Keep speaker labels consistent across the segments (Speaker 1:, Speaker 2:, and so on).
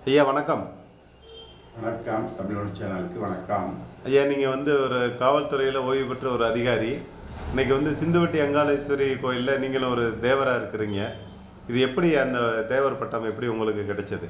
Speaker 1: ஐயா வணக்கம்
Speaker 2: வணக்கம் தமிழோடு சேனலுக்கு வணக்கம்
Speaker 1: ஐயா நீங்கள் வந்து ஒரு காவல்துறையில் ஓய்வு பெற்ற ஒரு அதிகாரி இன்னைக்கு வந்து சிந்துவட்டி அங்காளேஸ்வரி கோயிலில் நீங்களும் ஒரு தேவராக இருக்கிறீங்க இது எப்படி அந்த தேவர் பட்டம் எப்படி உங்களுக்கு கிடைச்சது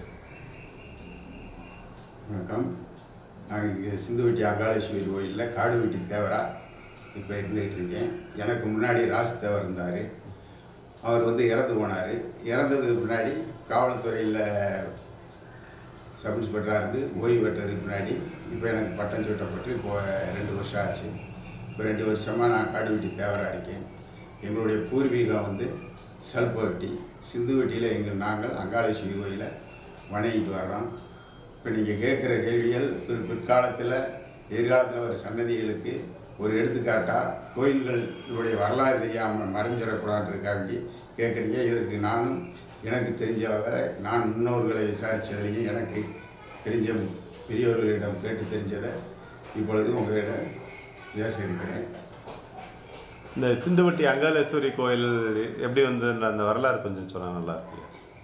Speaker 2: வணக்கம் நான் இங்கே சிந்துவட்டி அங்காளேஸ்வரி கோயிலில் காடு வெட்டி தேவரா இப்போ இருந்துகிட்டு இருக்கேன் எனக்கு முன்னாடி ராசு தேவர் இருந்தார் அவர் வந்து இறந்து போனார் இறந்ததுக்கு முன்னாடி காவல்துறையில் சப் இன்ஸ்பெக்டராக இருந்து ஓய்வு பெற்றதுக்கு முன்னாடி இப்போ எனக்கு பட்டம் சூட்டப்பட்டு இப்போ ரெண்டு வருஷம் ஆச்சு இப்போ ரெண்டு வருஷமாக நான் காடு வெட்டி தேவராக இருக்கேன் எங்களுடைய பூர்வீகம் வந்து சல்பவட்டி சிந்துவட்டியில் எங்கள் நாங்கள் அங்காளேஸ்வரி கோயிலை வணங்கிட்டு வர்றோம் இப்போ நீங்கள் கேட்குற கேள்விகள் பிற் பிற்காலத்தில் எதிர்காலத்தில் வர சன்னதிகளுக்கு ஒரு எடுத்துக்காட்டாக கோயில்களுடைய வரலாறு தெரியாமல் மறைஞ்சிடக்கூடாதுன்றதுக்காக வேண்டி கேட்குறீங்க இதற்கு நானும் எனக்கு தெரிஞ்ச வரை நான் முன்னோர்களை விசாரித்ததுலேயும் எனக்கு தெரிஞ்ச பெரியவர்களிடம் கேட்டு தெரிஞ்சதை இப்பொழுது உங்களிடம் பேச இருக்கிறேன்
Speaker 1: இந்த சிந்துவட்டி அங்காளேஸ்வரி கோயில் எப்படி வந்து அந்த வரலாறு கொஞ்சம் சொன்னா நல்லா இருக்கு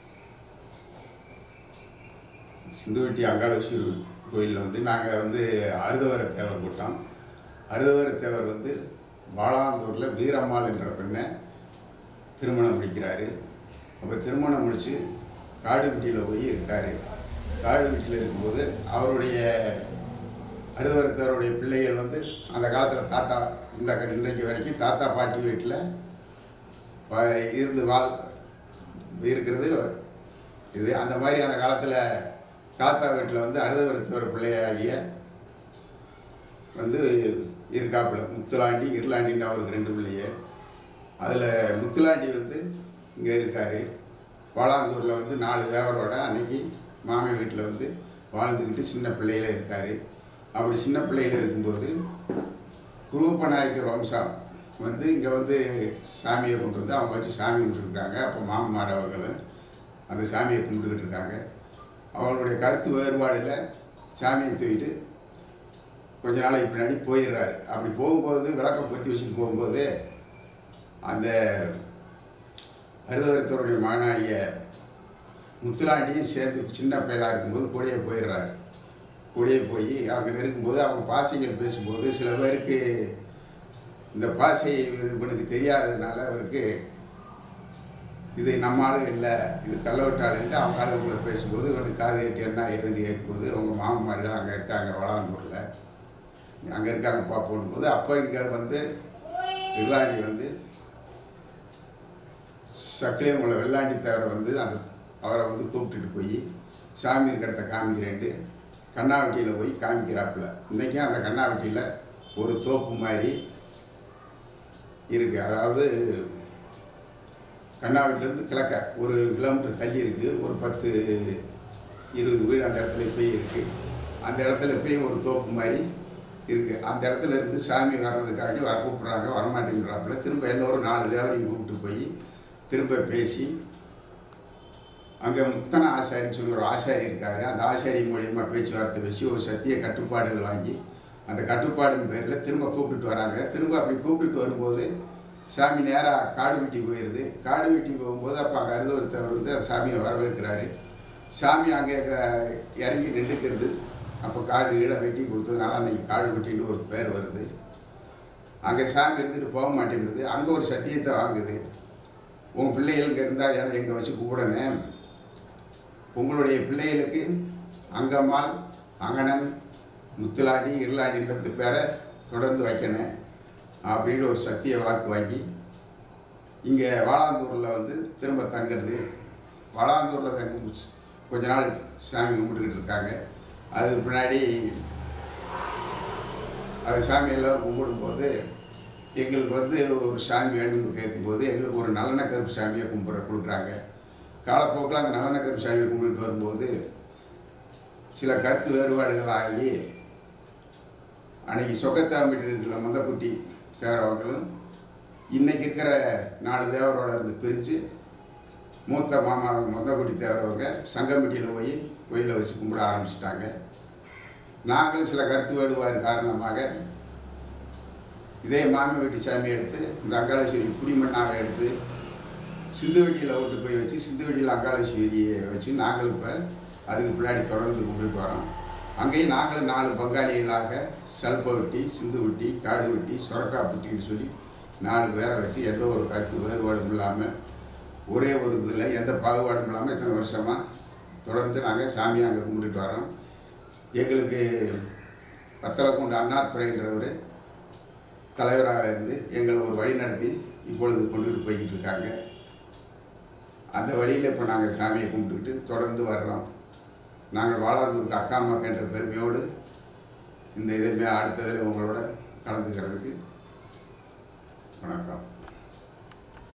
Speaker 2: சிந்துவட்டி அங்காளேஸ்வரி கோயிலில் வந்து நாங்கள் வந்து அருதவர தேவர் கூட்டம் அருதவர தேவர் வந்து வாழாந்தூரில் வீரம்மாள் என்ற பெண்ணை திருமணம் முடிக்கிறாரு அப்போ திருமணம் முடித்து காடுவெட்டியில் போய் இருக்கார் காடுவெட்டியில் இருக்கும்போது அவருடைய அருதவர தேவருடைய பிள்ளைகள் வந்து அந்த காலத்தில் தாத்தா இந்த இன்றைக்கு வரைக்கும் தாத்தா பாட்டி வீட்டில் வ- இருந்து வாழ் இருக்கிறது இது அந்த மாதிரி அந்த காலத்தில் தாத்தா வீட்டில் வந்து அருதவரத்தவர் பிள்ளையாகிய வந்து இருக்காப்புல முத்துலாண்டி இருளாண்டின்னு அவருக்கு ரெண்டு பிள்ளைய அதில் முத்துலாண்டி வந்து இங்கே இருக்கார் வாளாந்தூரில் வந்து நாலு தேவரோட அன்னைக்கு மாமி வீட்டில் வந்து வாழ்ந்துக்கிட்டு சின்ன பிள்ளையில இருக்கார் அப்படி சின்ன பிள்ளையில இருக்கும்போது குரூப்ப நாயக்கர் வம்சம் வந்து இங்கே வந்து சாமியை கொண்டு வந்து அவங்க வச்சு சாமி கும்பிட்டுருக்காங்க அப்போ மாமன்மார் அவர்களும் அந்த சாமியை கும்பிட்டுக்கிட்டு இருக்காங்க அவங்களுடைய கருத்து வேறுபாடில் சாமியை தூக்கிட்டு கொஞ்ச நாளைக்கு பின்னாடி போயிடுறாரு அப்படி போகும்போது விளக்கம் பொருத்தி வச்சுட்டு போகும்போது அந்த ஹரிதவரத்தருடைய மகனாகிய முத்துலாண்டியும் சேர்ந்து சின்ன பயலாக இருக்கும்போது கூடயே போயிடுறாரு கூடயே போய் அவங்ககிட்ட இருக்கும்போது அவங்க பாசைகள் பேசும்போது சில பேருக்கு இந்த பாசை இவனுக்கு தெரியாததுனால அவருக்கு இது நம்ம ஆளு இல்லை இது கள்ளவட்டாளுன்ட்டு அவங்க ஆளுங்களை பேசும்போது இவனுக்கு காது கட்டி என்ன ஏதுன்னு கேட்கும்போது அவங்க மாமன்மார்கள் அங்கே இருக்காங்க வளாந்தூரில் அங்கே இருக்காங்கப்பா போடும்போது அப்போ இங்கே வந்து வெள்ளாண்டி வந்து சக்கிலியங்குளம் வெள்ளாண்டி தவிர வந்து அந்த அவரை வந்து கூப்பிட்டுட்டு போய் சாமி இருக்கிற இடத்த காமிக்கிறேன்ட்டு கண்ணாவட்டியில் போய் காமிக்கிறாப்புல இன்றைக்கும் அந்த கண்ணாவட்டியில் ஒரு தோப்பு மாதிரி இருக்குது அதாவது கண்ணாவட்டிலேருந்து கிழக்க ஒரு கிலோமீட்டர் தள்ளி இருக்குது ஒரு பத்து இருபது வீடு அந்த இடத்துல போய் இருக்குது அந்த இடத்துல போய் ஒரு தோப்பு மாதிரி இருக்குது அந்த இடத்துல இருந்து சாமி வர்றதுக்காண்டி வர கூப்பிட்றாங்க வரமாட்டேங்கிறாப்புல திரும்ப எல்லோரும் நாலு தேவரையும் கூப்பிட்டு போய் திரும்ப பேசி அங்கே முத்தன ஆசாரின்னு சொல்லி ஒரு ஆசாரி இருக்கார் அந்த ஆசாரி மூலியமாக பேச்சுவார்த்தை பேசி ஒரு சத்திய கட்டுப்பாடுகள் வாங்கி அந்த கட்டுப்பாடுன்னு பேரில் திரும்ப கூப்பிட்டுட்டு வராங்க திரும்ப அப்படி கூப்பிட்டுட்டு வரும்போது சாமி நேராக காடு வெட்டி போயிடுது காடு வெட்டி போகும்போது அப்போ அங்கே இருந்து ஒருத்தவர் வந்து அந்த சாமியை வர வைக்கிறாரு சாமி அங்கே க- இறங்கி நின்றுக்கிறது அப்போ காடு கீழே வெட்டி கொடுத்ததுனால அன்னைக்கு காடு வெட்டின்னு ஒரு பேர் வருது அங்கே சாமி இருந்துட்டு போக மாட்டேங்குது அங்கே ஒரு சத்தியத்தை வாங்குது உங்கள் பிள்ளைகளுக்கு இருந்தால் எனக்கு எங்கே வச்சு கூப்பிடணும் உங்களுடைய பிள்ளைகளுக்கு அங்கம்மாள் அங்கணன் முத்துலாடி இருளாடின்றது பேரை தொடர்ந்து வைக்கணும் அப்படின்னு ஒரு சத்திய வாக்கு வாங்கி இங்கே வாளாந்தூரில் வந்து திரும்ப தங்குறது வாளாந்தூரில் தங்கும் கொஞ்ச நாள் சாமி கும்பிட்டுக்கிட்டு இருக்காங்க அதுக்கு பின்னாடி அது சாமி எல்லோரும் கும்பிடும்போது எங்களுக்கு வந்து ஒரு சாமி வேணும்னு கேட்கும்போது எங்களுக்கு ஒரு நல்லெண்ண கருப்பு சாமியை கும்பிட்ற கொடுக்குறாங்க காலப்போக்கில் அந்த நல்லெண்ண கருப்பு சாமியை கும்பிட்டு வரும்போது சில கருத்து வேறுபாடுகள் ஆகி அன்னைக்கு சொக்கத்தாம்பிட்டு இருக்கிற மந்தக்குட்டி தேவரவங்களும் இன்னைக்கு இருக்கிற நாலு தேவரோட இருந்து பிரித்து மூத்த மாமா மொந்தக்குட்டி தேவரவங்க சங்கம்பட்டியில் போய் கோயிலை வச்சு கும்பிட ஆரம்பிச்சிட்டாங்க நாங்களும் சில கருத்து வேறுபாடு காரணமாக இதே மாமி வீட்டு சாமி எடுத்து இந்த அங்காளேஸ்வரி புடிமண்ணாவை எடுத்து சிந்துவெட்டியில் ஓட்டு போய் வச்சு சிந்துவெட்டியில் அங்காளேஸ்வரியை வச்சு நாங்கள் இப்போ அதுக்கு பின்னாடி தொடர்ந்து கும்பிட்டு வரோம் அங்கேயும் நாங்களும் நாலு பங்காளிகளாக சல்ப வெட்டி சிந்து வெட்டி காடு வெட்டி சுரக்கா வெட்டின்னு சொல்லி நாலு பேரை வச்சு எந்த ஒரு கருத்து வேறுபாடும் இல்லாமல் ஒரே ஒரு இதில் எந்த பாகுபாடும் இல்லாமல் இத்தனை வருஷமாக தொடர்ந்து நாங்கள் சாமியை அங்கே கும்பிட்டுட்டு வரோம் எங்களுக்கு பத்தலக்குண்டு அண்ணாதுரைன்றவர் தலைவராக இருந்து எங்களை ஒரு வழி நடத்தி இப்பொழுது கொண்டுட்டு போய்கிட்டு இருக்காங்க அந்த வழியில் இப்போ நாங்கள் சாமியை கும்பிட்டுக்கிட்டு தொடர்ந்து வர்றோம் நாங்கள் வாழாந்தூருக்கு அக்கா அம்மா என்ற பெருமையோடு இந்த இதை அடுத்ததில் உங்களோட கலந்துக்கிறதுக்கு வணக்கம்